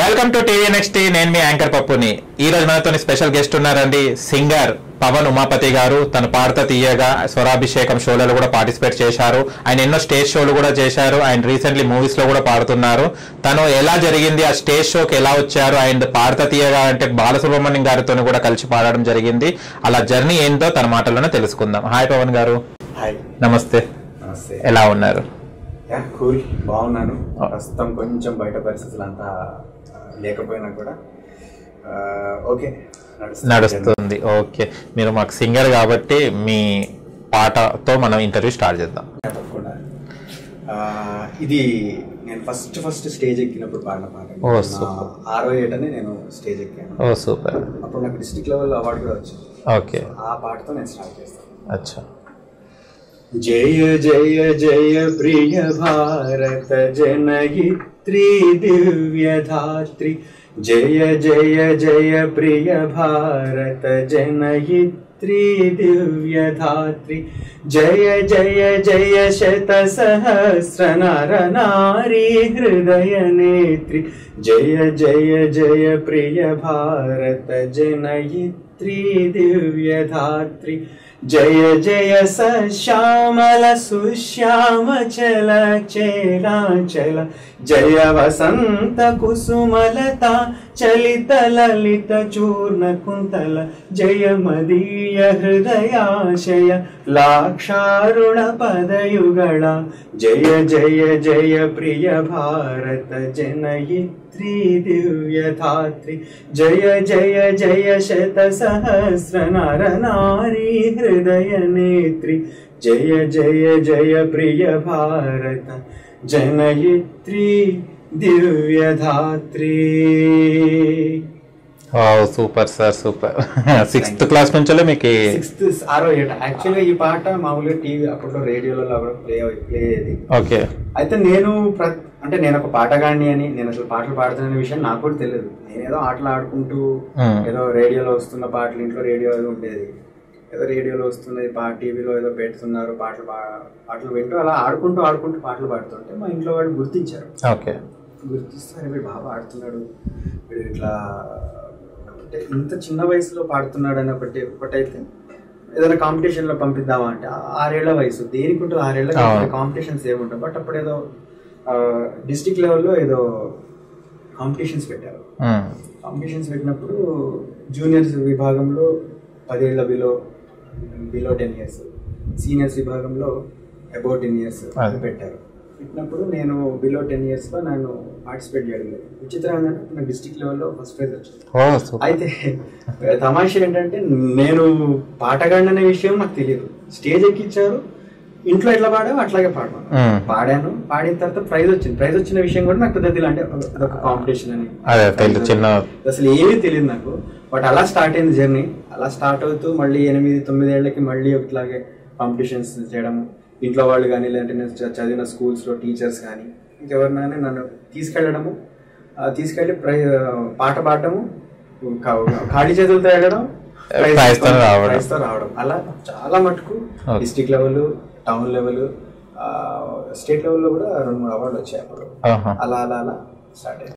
Welcome to TV next నేను మీ anchor పప్పుని ఈ రోజు మనతో స్పెషల్ గెస్ట్ ఉన్నారండి సింగర్ పవన్ ఉమాపతి గారు తను పాడత తీయగా స్వరాభిషేకం షోలలో కూడా పార్టిసిపేట్ చేశారు ఆయన ఎన్నో స్టేజ్ షోలు కూడా చేశారు ఆయన రీసెంట్లీ మూవీస్ లో కూడా పాడుతున్నారు తను ఎలా జరిగింది ఆ స్టేజ్ షోకి ఎలా వచ్చారు అండ్ పాడత తీయగా అంటే బాలసుబ్రహ్మణ్యం గారితో కూడా కలిసి పాడడం జరిగింది అలా జర్నీ ఏంటో తన మాటల్లోనే తెలుసుకుందాం హాయ్ పవన్ గారు హాయ్ నమస్తే నమస్తే ఎలా ఉన్నారు యా కూల్ బాగున్నాను ప్రస్తుతం కొంచెం బయట పరిస్థితులు అంతా ఆ, లేకపోయినా కూడా ఆ, ఓకే నడుస్తుంది. నడుస్తుంది ఓకే మీరు మాకు సింగర్ కాబట్టి మీ పాటతో మనం ఇంటర్వ్యూ స్టార్ట్ చేద్దాం తప్పకుండా ఆ, ఇది నేను ఫస్ట్ ఫస్ట్ స్టేజ్ ఎక్కినప్పుడు పాడిన పాట ఓ, నా super. ఆరో ఏటనే నేను స్టేజ్ ఎక్కాను ఓ సూపర్ అప్పుడు నాకు డిస్ట్రిక్ట్ లెవెల్ అవార్డు కూడా వచ్చింది ఓకే ఆ పాటతో నేను స్టార్ట్ చేస్తాను అచ్చా జయ జయ జయ ప్రియ భారత జనయిత్రి దివ్యధాత్రి జయ జయ జయ ప్రియ భారత జనయిత్రి దివ్యధాత్రి జయ జయ జయ శత సహస్ర నర నారీ హృదయ నేత్రి జయ జయ జయ ప్రియ భారత జనయిత్రి దివ్యధాత్రి జయ జయ సశ్యామల సుశ్యామ చల చల జయ వసంత కుసుమలత చలిత లలిత చూర్ణ కుంతల జయ మదీయ హృదయాశయ లాక్షారుణ పదయుగళ జయ జయ జయ ప్రియ భారత జనయిత్రి దివ్యధాత్రి జయ జయ జయ శత సహస్ర నర నారీ హృదయ నేత్రి జయ జయ జయ ప్రియ భారత జనయిత్రి దివ్యధాత్రి super sir super sixth class నుంచే మీకు ఈ- సిక్స్త్ ఆరో ఏట యాక్చువల్గా ఈ పాట మామూలుగా టీవీ అప్పట్లో రేడియోలలో కూడా ప్లే ప్లే అయ్యేది ఓకే అయితే నేను ప్ర అంటే నేను ఒక పాటగాడిని అని నేను అసలు పాటలు పాడుతున్న విషయం నాకు కూడా తెలియదు నేను ఏదో ఆటలు ఆడుకుంటూ Hmm. ఏదో రేడియోలో వస్తున్న పాటలు ఇంట్లో రేడియో ఏదో ఉండేది ఏదో రేడియోలో వస్తున్నది పా టీవీలో ఏదో పెడుతున్నారు పాటలు పా పాటలు వింటూ అలా ఆడుకుంటూ ఆడుకుంటూ పాటలు పాడుతుంటే మా ఇంట్లో వాళ్ళు గుర్తించారు ఓకే గుర్తిస్తారు వీడు బాగా ఆడుతున్నాడు వీడు ఇట్లా అంటే ఇంత చిన్న వయసులో పాడుతున్నాడు అని ఒకటి ఒకటైతే ఏదైనా కాంపిటీషన్ లో పంపిద్దామా అంటే ఆ- ఆరేళ్ల వయసు దేనికి ఉంటుంది ఆరేళ్ల అవును. కాంపిటీషన్స్ ఏముంటాయి బట్ అప్పుడు ఏదో డిస్టిక్ లెవెల్లో ఏదో కాంపిటీషన్స్ పెట్టారు మ్మ్. కాంపిటీషన్స్ పెట్టినప్పుడు జూనియర్స్ విభాగంలో పదేళ్ల below below ten years seniors విభాగంలో అబౌట్ టెన్ ఇయర్స్ అదే. పెట్టారు పెట్టినప్పుడు నేను బిలో టెన్ ఇయర్స్లో నేను పార్టిసిపేట్ చేయడం లేదు విచిత్రం ఏంటంటే నాకు డిస్టిక్ లెవెల్లో ఫస్ట్ ప్రైజ్ వచ్చింది ఓ సూపర్ అయితే తమాషా ఏంటంటే నేను పాటగాడిని అనే విషయం నాకు తెలియదు స్టేజ్ ఎక్కిచ్చారు ఇంట్లో ఎట్లా పాడావు అట్లాగే పాడమను మ్మ్. పాడాను పాడిన తర్వాత ప్రైజ్ వచ్చింది ప్రైజ్ వచ్చిన విషయం కూడా నాకు పెద్ద తెలియదు అంటే అదొక కాంపిటీషన్ అని అదే తెలియదు చిన్న అసలు ఏమీ తెలియదు నాకు బట్ అలా స్టార్ట్ అయింది జర్నీ అలా స్టార్ట్ అవుతూ మళ్ళీ ఎనిమిది తొమ్మిది ఏళ్ళకి మళ్ళీ ఒకట్లాగే కాంపిటీషన్స్ చేయడం ఇంట్లో వాళ్ళు కానీ లేదంటే నేను చ- చదివిన స్కూల్స్లో టీచర్స్ కానీ ఇంకెవరినైనా నన్ను తీసుకెళ్ళడము ఆ, తీసుకెళ్ళి ప్రై పాట పాడటము కా- ఖాళీ చేతులతో వెళ్ళడం ప్రైజ్ ప్రైజ్తో తీసుకొని- రావడం. ప్రైజ్తో రావడం అలా చాలా మటుకు Okay. District level town level state లెవెల్లో కూడా రెండు మూడు అవార్డులు వచ్చాయి అప్పుడు ఆహా. అలా అలా అలా స్టార్ట్ అయింది